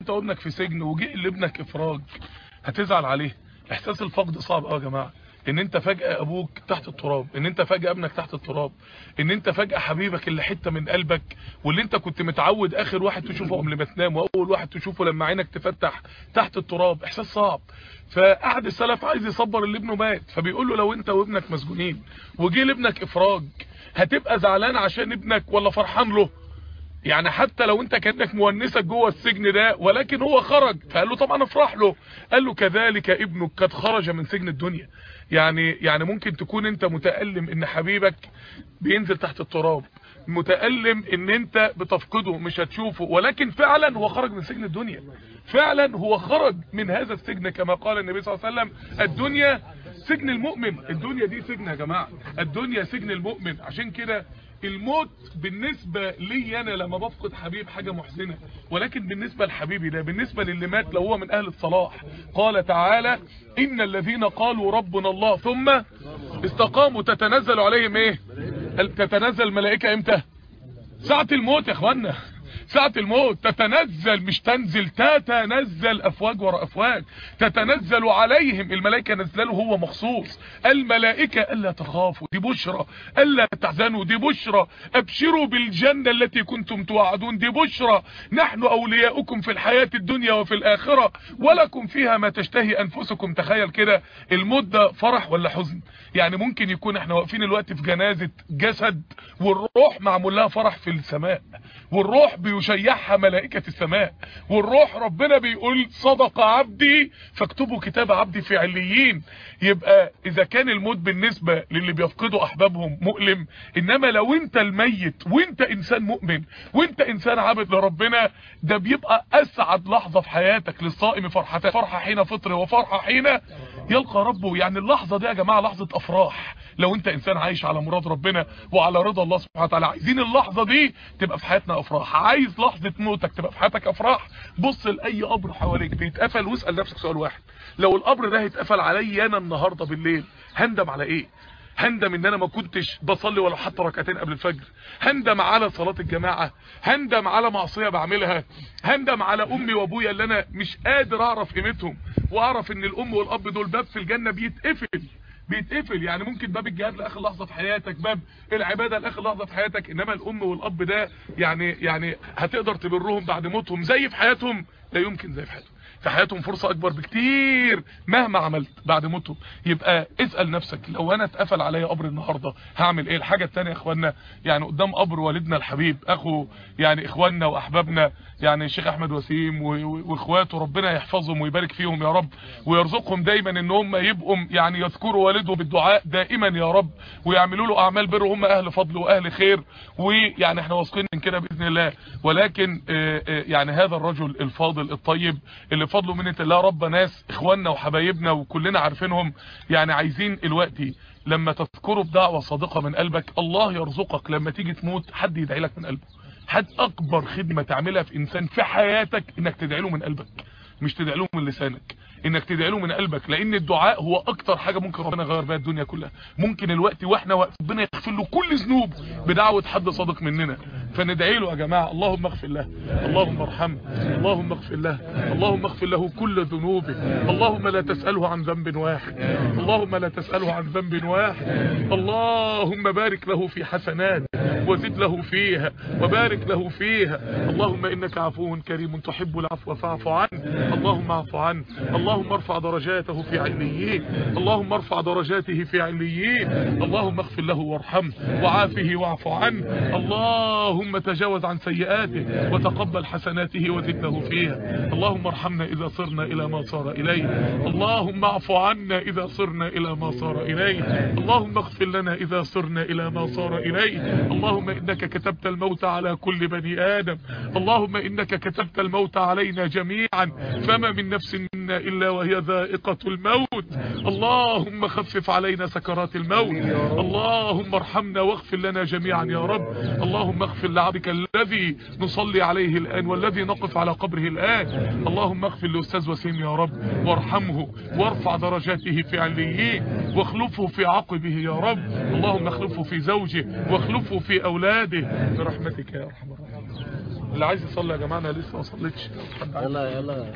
انت وابنك في سجن وجه لابنك افراج هتزعل عليه احساس الفقد صعب اه يا جماعه ان انت فجأة ابوك تحت التراب ان انت فجأة ابنك تحت التراب ان انت فجأة حبيبك اللي حتة من قلبك واللي انت كنت متعود اخر واحد تشوفه قبل ما تنام واول واحد تشوفه لما عينك تفتح تحت التراب احساس صعب فقعد السلف عايز يصبر اللي ابنه مات فبيقول له لو انت وابنك مسجونين وجه لابنك افراج هتبقى زعلان عشان ابنك ولا فرحان له يعني حتى لو انت كانك مونسك جوه السجن ده ولكن هو خرج فقال له طبعا افرح له قال له كذلك ابنك قد خرج من سجن الدنيا يعني يعني ممكن تكون انت متألم ان حبيبك بينزل تحت التراب متألم ان انت بتفقده مش هتشوفه ولكن فعلا هو خرج من سجن الدنيا فعلا هو خرج من هذا السجن كما قال النبي صلى الله عليه وسلم الدنيا سجن المؤمن الدنيا دي سجن يا جماعة الدنيا سجن المؤمن عشان كده الموت بالنسبة لي انا لما بفقد حبيب حاجة محزنة ولكن بالنسبة لحبيبي ده بالنسبة للي مات لو هو من اهل الصلاح قال تعالى ان الذين قالوا ربنا الله ثم استقاموا تتنزل عليهم ايه تتنزل ملائكة امتى ساعة الموت يا اخوانا ساعة الموت تتنزل مش تنزل تتنزل افواج ورا افواج تتنزل عليهم الملائكة نزلوا هو مخصوص الملائكة الا تخافوا دي بشرى الا تحزنوا دي بشرى ابشروا بالجنة التي كنتم توعدون دي بشرى نحن اولياؤكم في الحياة الدنيا وفي الاخرة ولكم فيها ما تشتهي انفسكم تخيل كده الموت ده فرح ولا حزن يعني ممكن يكون احنا واقفين الوقت في جنازة جسد والروح معمول لها فرح في السماء والروح بيشيعها ملائكة السماء والروح ربنا بيقول صدق عبدي فاكتبوا كتاب عبدي في عليين يبقى اذا كان الموت بالنسبة للي بيفقدوا احبابهم مؤلم انما لو انت الميت وانت انسان مؤمن وانت انسان عابد لربنا ده بيبقى اسعد لحظة في حياتك للصائم فرحتان فرحة حين فطر وفرحة حين يلقى ربه يعني اللحظة دي يا جماعة لحظة افراح لو انت انسان عايش على مراد ربنا وعلى رضا الله سبحانه وتعالى عايزين اللحظة دي تبقى في حياتنا افراح عايز لحظة موتك تبقى في حياتك افراح بص لاي قبر حواليك بيتقفل واسأل نفسك سؤال واحد لو القبر ده هيتقفل عليا انا النهاردة بالليل هندم على ايه هندم ان انا ما كنتش بصلي ولا حتى ركعتين قبل الفجر هندم على صلاة الجماعة هندم على معصية بعملها هندم على امي وابويا اللي انا مش قادر اعرف قيمتهم واعرف ان الام والاب دول باب في الجنة بيتقفل بيتقفل يعني ممكن باب الجهاد لاخر لحظه في حياتك باب العباده لاخر لحظه في حياتك انما الام والاب ده يعني يعني هتقدر تبرهم بعد موتهم زي في حياتهم لا يمكن زي في حياتهم في حياتهم فرصة اكبر بكتير مهما عملت بعد موتهم يبقى اسأل نفسك لو انا اتقفل عليا قبر النهاردة هعمل ايه الحاجة التانية يا اخوانا يعني قدام قبر والدنا الحبيب اخو يعني اخواننا واحبابنا يعني الشيخ احمد وسيم واخواته ربنا يحفظهم ويبارك فيهم يا رب ويرزقهم دايما ان هم يبقوا يعني يذكروا والده بالدعاء دائما يا رب ويعملوا له اعمال بر هم اهل فضل واهل خير ويعني احنا واثقين من كده باذن الله ولكن يعني هذا الرجل الفاضل الطيب اللي بفضل منة الله رب ناس اخواننا وحبايبنا وكلنا عارفينهم يعني عايزين الوقت لما تذكروا بدعوة صادقة من قلبك الله يرزقك لما تيجي تموت حد يدعي لك من قلبه حد اكبر خدمة تعملها في انسان في حياتك انك تدعي له من قلبك مش تدعي له من لسانك انك تدعي له من قلبك لان الدعاء هو اكتر حاجة ممكن ربنا يغير بها الدنيا كلها ممكن الوقت واحنا وقت ربنا يغفر له كل ذنوب بدعوة حد صادق مننا فندعي له يا جماعة اللهم اغفر له اللهم ارحمه اللهم اغفر له اللهم اغفر له كل ذنوبه اللهم لا تسأله عن ذنب واحد اللهم لا تسأله عن ذنب واحد اللهم بارك له في حسنات وزد له فيها وبارك له فيها اللهم انك عفو كريم تحب العفو فاعف عنه اللهم اعف عنه اللهم ارفع درجاته في عليين اللهم ارفع درجاته في عليين اللهم اغفر له وارحمه وعافه واعف عنه اللهم تجاوز عن سيئاته وتقبل حسناته وزد له فيها اللهم ارحمنا اذا صرنا الى ما صار اليه اللهم اعف عنا اذا صرنا الى ما صار اليه اللهم اغفر لنا اذا صرنا الى ما صار اليه اللهم انك كتبت الموت على كل بني ادم اللهم انك كتبت الموت علينا جميعا فما من نفس منا الا وهي ذائقة الموت اللهم خفف علينا سكرات الموت اللهم ارحمنا واغفر لنا جميعا يا رب اللهم اغفر لعبك الذي نصلي عليه الان والذي نقف على قبره الان اللهم اغفر لاستاذ وسيم يا رب وارحمه وارفع درجاته في عليين واخلفه في عقبه يا رب اللهم اخلفه في زوجه واخلفه في اولاده برحمتك يا ارحم الراحمين اللي عايز يصلي يا جماعه انا لسه ما صليتش حد عايز يلا يلا